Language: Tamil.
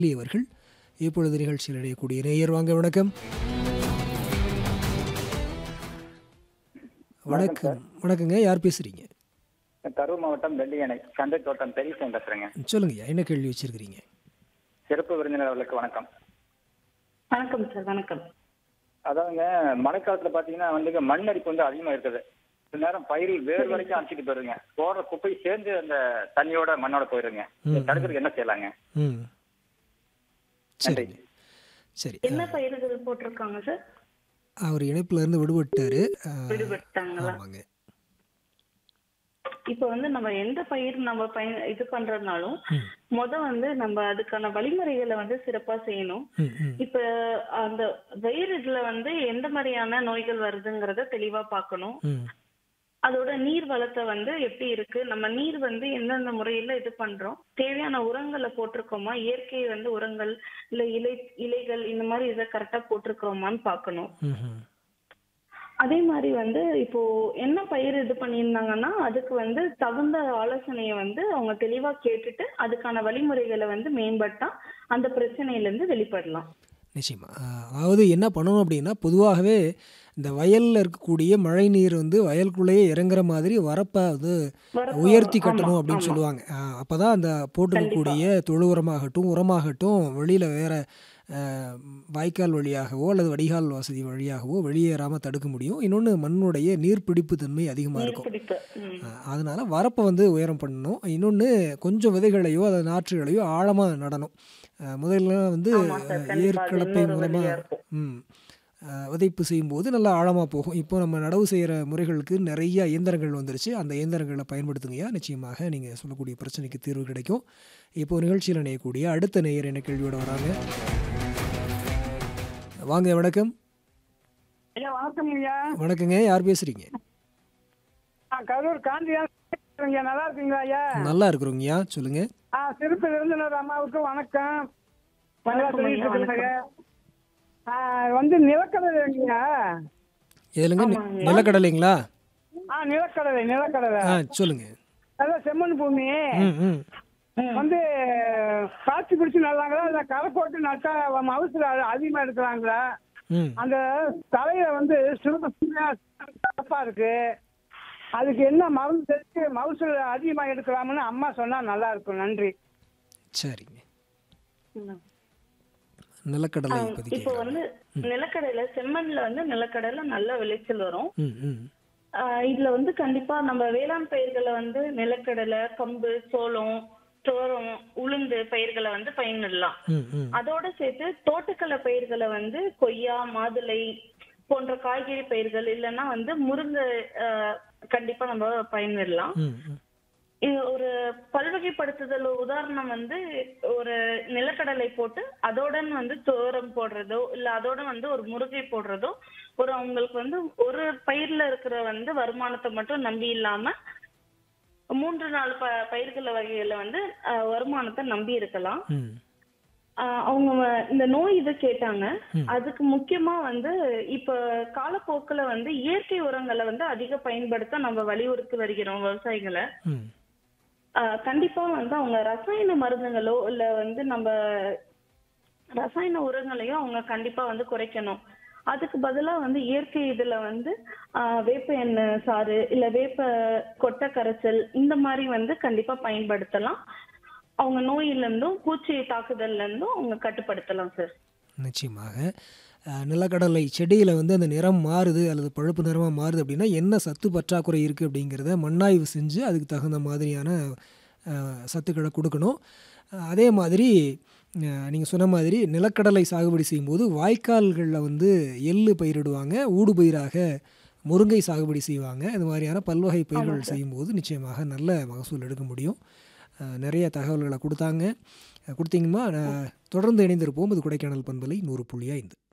அவர்கள் இப்பொழுது நிகழ்ச்சியில் இணையக்கூடிய நேயர் வாங்க வணக்கம் வணக்கம் வணக்கங்க யார் பேசுறீங்க கரூர் மாவட்டம் வெள்ளியணை சந்தை தோட்டம் பெரியசன் பேசுறேங்க சொல்லுங்கய்யா என்ன கேள்வி வச்சிருக்கிறீங்க சிறப்பு விருந்தினர் அவர்களுக்கு வணக்கம் வணக்கம் சார் வணக்கம் அதாவதுங்க மழைக்காலத்துல பாத்தீங்கன்னா வந்து மண் அரிப்பு வந்து அதிகமா இருக்குது சில நேரம் பயிரில் வேர் வரைக்கும் அடிச்சிட்டு போயிருங்க போடுற குப்பை சேர்ந்து அந்த தண்ணியோட மண்ணோட போயிருங்க இதை தடுக்கிறதுக்கு என்ன செய்யலாங்க ம் சரிங்க சரி என்ன பயிர்கள் போட்டிருக்காங்க சார் அவர் இணைப்புல இருந்து விடுபட்டாரு அஹ், விடுபட்டாங்களா ஆமாங்க இப்ப வந்து நம்ம எந்த பயிர் நம்ம பயன் இது பண்றதுனாலும் முத வந்து நம்ம அதுக்கான வழிமுறைகளை வந்து சிறப்பா செய்யணும் ம் ம் இப்ப அந்த வெயில் இதுல வந்து எந்த மாதிரியான நோய்கள் வருதுங்கிறத தெளிவா பார்க்கணும் ம் அதோட நீர் வளத்தை வந்து எப்படி இருக்கு நம்ம நீர் வந்து எந்தெந்த முறையில இது பண்றோம் தேவையான உரங்களை போட்டிருக்கோமா இயற்கை வந்து உரங்கள் இல்ல இலை இலைகள் இந்த மாதிரி இதை கரெக்டா போட்டிருக்கிறோமான்னு பார்க்கணும் ம் ம் அதே மாதிரி வந்து இப்போ என்ன பயிர் இது பண்ணியிருந்தாங்கன்னா அதுக்கு வந்து தகுந்த ஆலோசனையை வந்து அவங்க தெளிவா கேட்டுட்டு அதுக்கான வழிமுறைகளை வந்து மேம்பட்டா அந்த பிரச்சனையில இருந்து வெளிப்படலாம் நிச்சயமா அஹ், அதாவது என்ன பண்ணணும் அப்படின்னா பொதுவாகவே இந்த வயலில் இருக்கக்கூடிய மழை நீர் வந்து வயலுக்குள்ளேயே இறங்குற மாதிரி வரப்பை வந்து வரப்ப- உயர்த்தி ஆமா, கட்டணும் அப்படின்னு ஆமா. சொல்லுவாங்க அஹ், அப்பதான் அந்த போட்டிருக்கக்கூடிய தொழு உரமாகட்டும் உரமாகட்டும் வெளியில் வேற அஹ், வாய்க்கால் வழியாகவோ அல்லது வடிகால் வசதி வழியாகவோ வெளியேறாமல் தடுக்க முடியும் இன்னொன்று மண்ணுடைய நீர்பிடிப்பு தன்மை அதிகமாக இருக்கும் நீர்பிடிப்பு ம். அஹ், அதனால வரப்பை வந்து உயரம் பண்ணணும் இன்னொன்று கொஞ்சம் விதைகளையோ அல்லது நாற்றுகளையோ ஆழமாக நடணும் அஹ், முதல்ல வந்து ஆமா சார், அஹ், கண்டிப்பா. அது ஏற்கலப்பை இன்னொரு மூலமாக வழியா இருக்கும். ம் அஹ், விதைப்பு செய்யும்போது நல்லா ஆழமாக போகும் இப்போ நம்ம நடவு செய்கிற முறைகளுக்கு நிறைய இயந்திரங்கள் வந்துருச்சு அந்த இயந்திரங்களை பயன்படுத்துங்கய்யா நிச்சயமாக நீங்கள் சொல்லக்கூடிய பிரச்சனைக்கு தீர்வு கிடைக்கும் இப்போ நிகழ்ச்சியில் இணையக்கூடிய அடுத்த நேயர் என்ன கேள்வியோட வராங்க வாங்க வணக்கம் ஐயா வணக்கம் ஐயா வணக்கங்க யார் பேசுறீங்க நான் கரூர் காந்தியா ஐயா நல்லா இருக்கீங்களா ஐயா நல்லா இருக்கிறோங்கய்யா சொல்லுங்க ஆ சிறப்பு விருந்தினர் அம்மாவுக்கு வணக்கம் நல்லா வணக்கம் ஐயா, சொல்லிட்டு இருக்காங்க ஆ, வந்து நிலக்கடலைங்க எதுலங்க நி- ஆமாங்க. நிலக்கடலைங்களா ஆ நிலக்கடலை நிலக்கடலை ஆ சொல்லுங்க அதான் செம்மண் பூமி ம் ம் வந்து காய்ச்சி பிடிச்சி நல்லாங்களா இல்லை களை போட்டு நட்டா மவுசுல அதிகமாக எடுக்கிறாங்களா ம் அந்த தலையில வந்து சுருக்க சிறப்பா இருக்கு அதுக்கு என்ன மருந்து தெரிஞ்சு மவுசுல அதிகமா எடுக்கலாம்னு அம்மா சொன்னா நல்லா இருக்கும் நன்றி சரிங்க ம். நிலக்கடலை ஆ, பற்றி இப்போ வந்து நிலக்கடலை செம்மண்ல வந்து நிலக்கடலை நல்ல விளைச்சல் வரும் ம் ம் ஆஹ் இதுல வந்து கண்டிப்பா நம்ம வேளாண் பயிர்களை வந்து நிலக்கடலை கம்பு சோளம் சோளம் உளுந்து பயிர்களை வந்து பயனிடலாம் ம் ம் அதோட சேர்த்து தோட்டக்கலை பயிர்களை வந்து கொய்யா மாதுளை போன்ற காய்கறி பயிர்கள் இல்லைன்னா வந்து முருங்கை ஆஹ் கண்டிப்பா நம்ம பயனிடலாம் ம் ம் இது ஒரு பல்வகைப்படுத்துதல் உதாரணம் வந்து ஒரு நிலக்கடலை போட்டு அதோடன் வந்து தோரம் போடுறதோ இல்ல அதோட வந்து ஒரு முருகை போடுறதோ ஒரு அவங்களுக்கு வந்து ஒரு பயிர்ல இருக்கிற வந்து வருமானத்தை மட்டும் நம்பி இல்லாம மூன்று நாலு ப பயிர்கள் வகைகளை வந்து அஹ், வருமானத்தை நம்பி இருக்கலாம் ம் ஆஹ் அவங்க வ- இந்த நோய் இது கேட்டாங்க அதுக்கு முக்கியமா வந்து இப்ப காலப்போக்குல வந்து இயற்கை உரங்களை வந்து அதிக பயன்படுத்த நம்ம வலியுறுத்தி வருகிறோம் விவசாயிகளை ம் ஆஹ் கண்டிப்பா வந்து அவங்க ரசாயன மருந்துகளோ இல்ல வந்து நம்ம ரசாயன உரங்களையும் அவங்க கண்டிப்பா வந்து குறைக்கணும் அதுக்கு பதிலா வந்து இயற்கை இதுல வந்து ஆஹ் வேப்ப எண்ணெய் சாறு இல்ல வேப்ப கொட்டை கரைசல் இந்த மாதிரி வந்து கண்டிப்பா பயன்படுத்தலாம் அவங்க நோயில இருந்தும் பூச்சி தாக்குதல்ல இருந்தும் அவங்க கட்டுப்படுத்தலாம் சார் நிச்சயமாக அஹ், நிலக்கடலை செடியில் வந்து அந்த நிறம் மாறுது அல்லது பழுப்பு நிறமாக மாறுது அப்படின்னா என்ன சத்து பற்றாக்குறை இருக்குது அப்படிங்கிறத மண்ணாய்வு செஞ்சு அதுக்கு தகுந்த மாதிரியான அஹ், சத்துக்களை கொடுக்கணும் அஹ், அதே மாதிரி நீங்கள் சொன்ன மாதிரி நிலக்கடலை சாகுபடி செய்யும்போது வாய்க்கால்களில் வந்து எள்ளு பயிரிடுவாங்க ஊடு பயிராக முருங்கை சாகுபடி செய்வாங்க இது மாதிரியான பல்வகை பயிர்கள் செய்யும்போது நிச்சயமாக நல்ல மகசூல் எடுக்க முடியும் அஹ், நிறைய தகவல்களை கொடுத்தாங்க அஹ், கொடுத்தீங்கம்மா நான் தொடர்ந்து இணைந்திருப்போம் இது கொடைக்கானல் பண்பலை நூறு புள்ளி ஐந்து